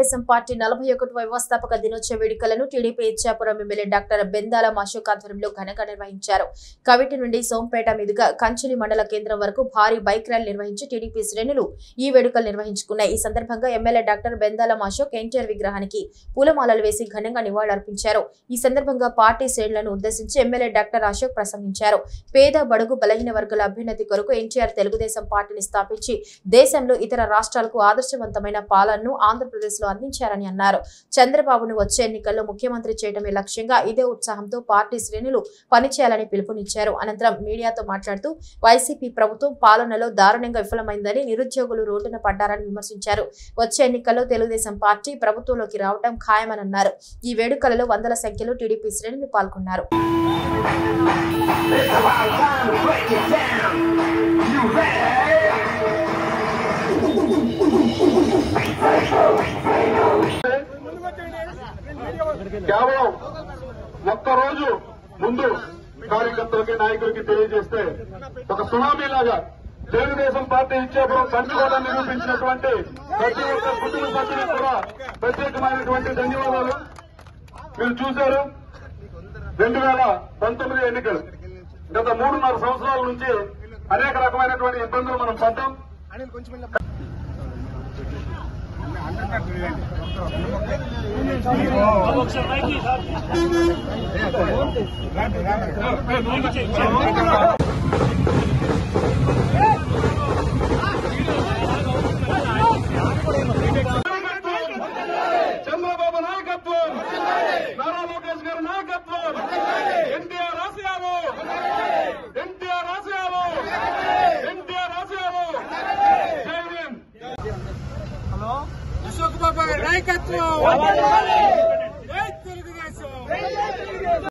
Telugu Desam party నలభై ఒకటి వ్యవస్థాపక దినోత్సవ వేడుకలను TDP Ichchapuram MLA doctor Bendala Ashok ఆధ్వర్యంలో ఘనంగా నిర్వహించారు కవిటి నుండి సోంపేట మీదుగా కంచిలి మండల కేంద్రం వరకు భారీ బైక్ ర్యాలీ నిర్వహించి టీడీపీ శ్రేణులు ఈ వేడుకలు నిర్వహించుకున్నాయి ఈ సందర్భంగా MLA doctor Bendalam Ashok NTR విగ్రహానికి పూలమాలలు వేసి ఘనంగా నివాళులర్పించారు ఈ సందర్భంగా పార్టీ శ్రేణులను ఉద్దేశించి ఎమ్మెల్యే డాక్టర్ అశోక్ ప్రసంగించారు పేద బడుగు బలహీన వర్గాల అభ్యున్నతి కొరకు ఎన్టీఆర్ తెలుగుదేశం పార్టీని స్థాపించి దేశంలో ఇతర రాష్ట్రాలకు ఆదర్శవంతమైన పాలనను ఆంధ్రప్రదేశ్ లో అందించారని అన్నారు చంద్రబాబును వచ్చే ఎన్నికల్లో ముఖ్యమంత్రి చేయడమే లక్ష్యంగా ఇదే ఉత్సాహంతో పార్టీ శ్రేణులు పనిచేయాలని పిలుపునిచ్చారు అనంతరం మీడియాతో మాట్లాడుతూ వైసీపీ ప్రభుత్వం పాలనలో దారుణంగా విఫలమైందని నిరుద్యోగులు రోడ్డున పడ్డారని విమర్శించారు వచ్చే ఎన్నికల్లో తెలుగుదేశం పార్టీ ప్రభుత్వంలోకి రావడం ఖాయమని అన్నారు ఈ వేడుకలలో వందల సంఖ్యలో టీడీపీ శ్రేణులు పాల్గొన్నారు కేవలం ఒక్కరోజు ముందు కార్యకర్తలకి నాయకులకి తెలియజేస్తే ఒక సునామీ లాగా తెలుగుదేశం పార్టీ ఇచ్చేపురం కంచుకోవడం నిరూపించినటువంటి ప్రతి ఒక్క కుటుంబ సభ్యులకు కూడా ప్రత్యేకమైనటువంటి ధన్యవాదాలు మీరు చూశారు రెండు వేల పంతొమ్మిది ఎన్నికలు గత మూడున్నర సంవత్సరాల నుంచి అనేక రకమైనటువంటి ఇబ్బందులు మనం పడ్డాం చంద్రబాబు నాయకత్వం నారా లోకేష్ గారి నాయకత్వం ఎన్టీఆర్ ఆశయాలు ఎన్టీఆర్ ఆశయాలు ఎన్టీఆర్ ఆశయాలు జై హింద్ అశోక్ బాబా గారి నాయకత్వం